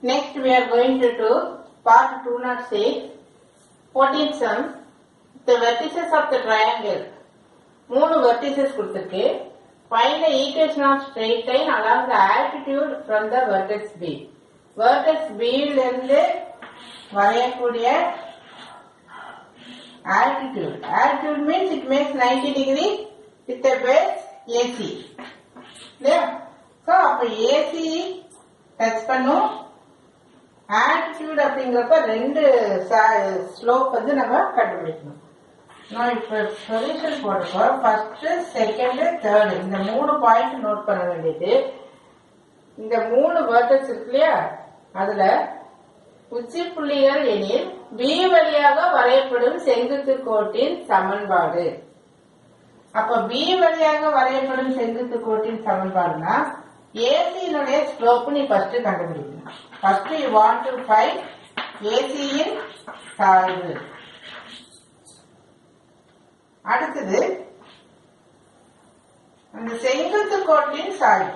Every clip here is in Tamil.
Next we are going to do part 206, 14th sum, the vertices of the triangle. மூணு vertices கொடுத்திருக்கு find the equation of straight line along the altitude from the vertex B. vertex B ல இருந்து வரையக்கூடிய altitude. altitude means it makes 90 degree with a base AC. இல்லையா ஸோ அப்போ ஏசி டச் பண்ணும் ஆட்டிடியூட் அப்படிங்கிறப்ப ரெண்டு ஸ்லோப் வந்து நம்ம கண்டுபிடிக்கணும் நான் இப்போ சொல்யூஷன் போடுறப்போ ஃபர்ஸ்ட் செகண்ட் தேர்டு இந்த மூணு பாயிண்ட் நோட் பண்ண வேண்டியது இந்த மூணு வேர்டஸ் இருக்கு இல்லையா அதுல உச்சி புள்ளிகள் எனில் பி வழியாக வரையப்படும் செங்குத்து கோட்டின் சமன்பாடு அப்ப பி வழியாக வரையப்படும் செங்குத்து கோட்டின் சமன்பாடுனா ஏசியினுடைய ஸ்லோப் நீ ஃபர்ஸ்ட் கண்டுபிடிக்கணும் first you want to find ஏசியின் சாய்வு அடுத்தது அந்த செங்குத்து கோட்டின் சாய்வு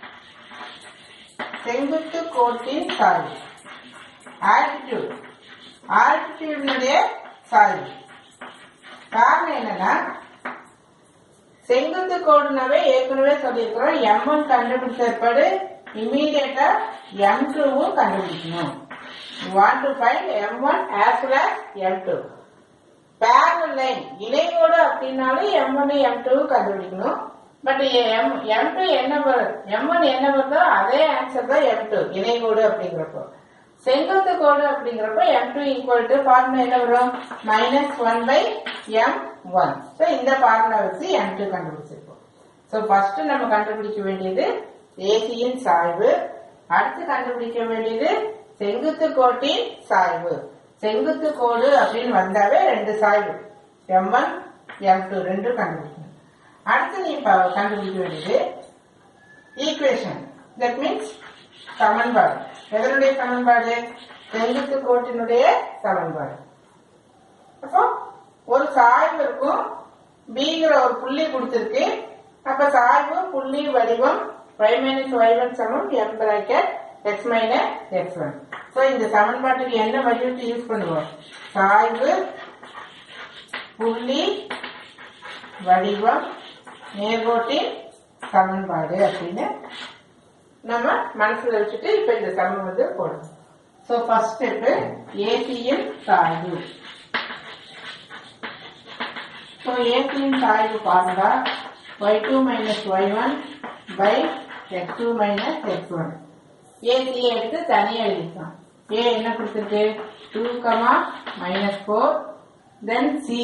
செங்குத்து கோட்டின் சாய்வு ஆல்டிடியூட் ஆல்டிடியூடினுடைய சாய்வு காரணம் என்னன்னா செங்குத்து கோடுனாவே ஏற்கனவே சொல்லியிருக்கிறோம் எம் ஒன் கண்டுபிடிச்சப்படு இம்மீடியட்டா எம் டூவும் கண்டுபிடிக்கணும் want to find M one as well as M two parallel line இணைகோடு அப்படின்னாலும் எம் ஒன் எம் டூ கண்டுபிடிக்கணும் பட் எம் எம் டூ என்ன வரும் எம் ஒன் என்ன வருதோ அதே ஆன்சர் தான் எம் டூ இணைகோடு அப்படிங்கிறப்போ செங்குத்து கோடு அப்படிங்கிறப்ப M two equal to formula என்ன வரும் minus one by M one so இந்த ஃபார்முலா வச்சு எம் டூ கண்டுபிடிச்சிருக்கோம் ஸோ ஃபர்ஸ்ட் நம்ம கண்டுபிடிக்க வேண்டியது ஏசியின் சாய்வு அடுத்து கண்டுபிடிக்க வேண்டியது செங்குத்து கோட்டின் சாய்வு செங்குத்து கோடு அப்படின்னு வந்தாவே ரெண்டு சாய்வு எம் ஒன் எம் டூ ரெண்டும் கண்டுபிடிக்கணும் அடுத்து நீ இப்ப கண்டுபிடிக்க வேண்டியது ஈக்குவேஷன் தட் மீன்ஸ் சமன்பாடு எதனுடைய சமன்பாடு செங்குத்து கோட்டினுடைய சமன்பாடு அப்போ ஒரு சாய்வு இருக்கும் பிங்கிற ஒரு புள்ளி கொடுத்திருக்கு அப்ப சாய்வு புள்ளி வடிவம் y மைனஸ் y ஒன் சமம் m bracket x minus x one so இந்த சமன்பாட்டுக்கு என்ன வடிவத்தை யூஸ் பண்ணுவோம் சாய்வு புள்ளி வடிவம் நேர்கோட்டின் சமன்பாடு அப்படின்னு நம்ம மனசுல வச்சுட்டு இப்ப இந்த சமம் வந்து போடணும் ஸோ ஃபர்ஸ்ட் ஸ்டெப் ஏசியின் சாய்வு ஸோ ஏசியின் சாய்வு formula Y two minus Y one by X two minus X one ஏசியை எடுத்து தனியாக எழுதிக்கலாம் ஏ என்ன கொடுத்துருக்கு two comma minus four then C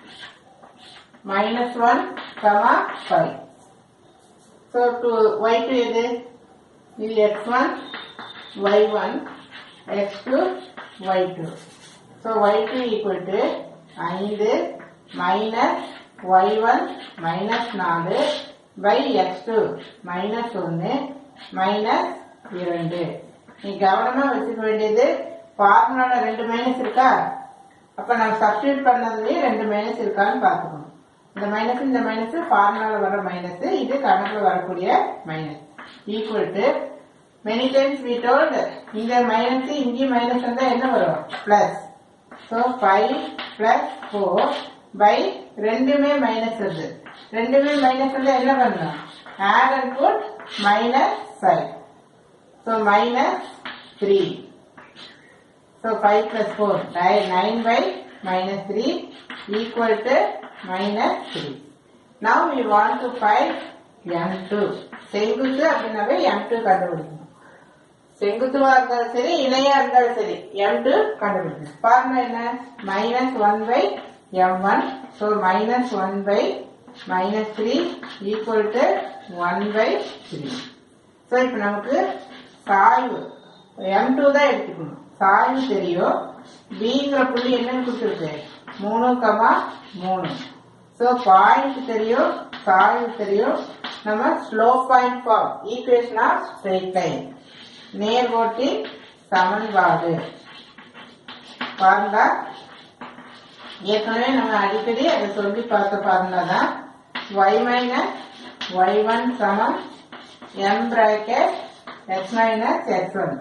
minus one comma five so two Y two எது இது X one Y one X two Y two so Y two equal to ஐந்து மைனஸ் ஒய் ஒன் மைனஸ் நாலு பை எக்ஸ் டூ மைனஸ் ஒன்று மைனஸ் இரண்டு நீ கவனமா வச்சுக்க வேண்டியது ஃபார்முலால ரெண்டு மைனஸ் இருக்கா அப்ப நம்ம சப்ஸ்டியூட் பண்ணதுலயே ரெண்டு மைனஸ் இருக்கான்னு பார்த்துக்கணும் இந்த மைனஸ் இந்த மைனஸ் ஃபார்முலால வர மைனஸ் இது கணக்குல வரக்கூடிய minus equal to many times we told இங்க மைனஸ் இங்கே மைனஸ் வந்தா என்ன வரும் plus so five plus four by ரெண்டுமே மைனஸ் வருது ரெண்டுமே மைனஸ் வந்தா என்ன பண்ணணும் add and put minus five so minus three so five plus four nine by minus three equal to minus three now we want to find M two செங்குத்து அப்படின்னாவே எம் டூ கண்டுபிடிக்கணும் செங்குத்துவா இருந்தாலும் சரி இணையா இருந்தாலும் சரி எம் டூ கண்டுபிடிக்கணும் ஃபார்முலா என்ன minus one by M one so minus one by minus three equal to one by three so இப்போ நமக்கு சாய்வு எம் டூ தான் எடுத்துக்கணும் சாய்வு தெரியும் பிங்கிற புள்ளி என்னன்னு கொடுத்துருக்கு மூணு கமா மூணு ஸோ பாயிண்ட் தெரியும் சாய்வு தெரியும் நம்ம slope point form equation of straight line நேர்கோட்டின் சமன்பாடு ஃபார்முலா ஏற்கனவே நம்ம அடிக்கடி அதை சொல்லி பார்த்த ஃபார்முலா தான் ஒய் மைனஸ் ஒய் ஒன் சமம் m bracket x minus x1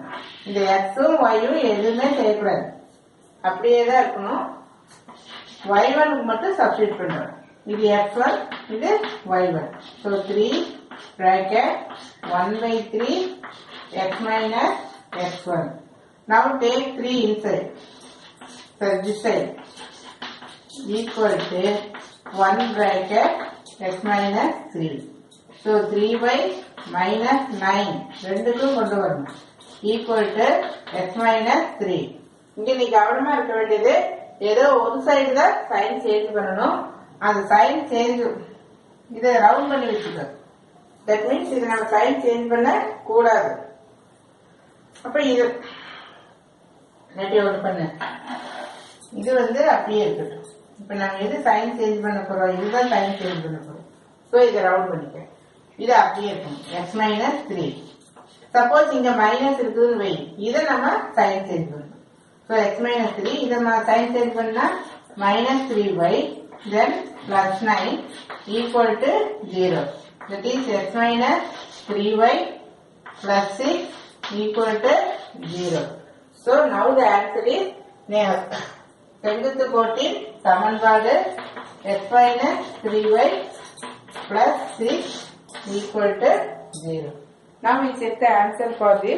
இந்த எக்ஸும் ஒய்யும் எதுவுமே செய்யக்கூடாது அப்படியே தான் இருக்கணும் ஒய் ஒனுக்கு மட்டும் சப்ஸ்டியூட் பண்ணுறோம் இது எக்ஸ் ஒன் இது Y one so three bracket one by three X minus X one now take three inside so this side equal to 1 bracket x minus 3. So 3y minus 9 ரெண்டுக்கும் கொண்டு வரணும் equal to x minus 3. இங்க நீ கவனமா இருக்க வேண்டியது ஏதோ ஒரு சைடு தான் சைன் சேஞ்ச் பண்ணணும் அந்த சைன் சேஞ்ச் இதை ரவுண்ட் பண்ணி வச்சுக்கோ தட் மீன்ஸ் இது நம்ம சைன் சேஞ்ச் பண்ண கூடாது அப்ப இது இல்லாட்டி ஒன்று பண்ணு இது வந்து அப்படியே இருக்கட்டும் இப்ப நம்ம எது சைன் சேஞ்ச் பண்ண போறோம் இதுதான் சைன் சேஞ்ச் பண்ண போறோம் ஸோ இதை ரவுண்ட் பண்ணிக்க இது அப்படியே இருக்கும் எக்ஸ் மைனஸ் த்ரீ சப்போஸ் இங்க மைனஸ் இருக்குதுன்னு வை இதை நம்ம சைன் சேஞ்ச் பண்ணணும் ஸோ எக்ஸ் மைனஸ் த்ரீ இதை நம்ம சைன் சேஞ்ச் பண்ணா minus three Y then plus nine equal to zero that is X minus three Y plus six equal to zero so now the answer is செங்குத்து கோட்டின் சமன்பாடு X minus three Y plus six equal to zero Now we set the answer for this.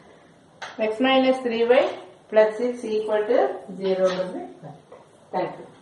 x minus 3y plus 6 equal to 0 will be correct. Thank you.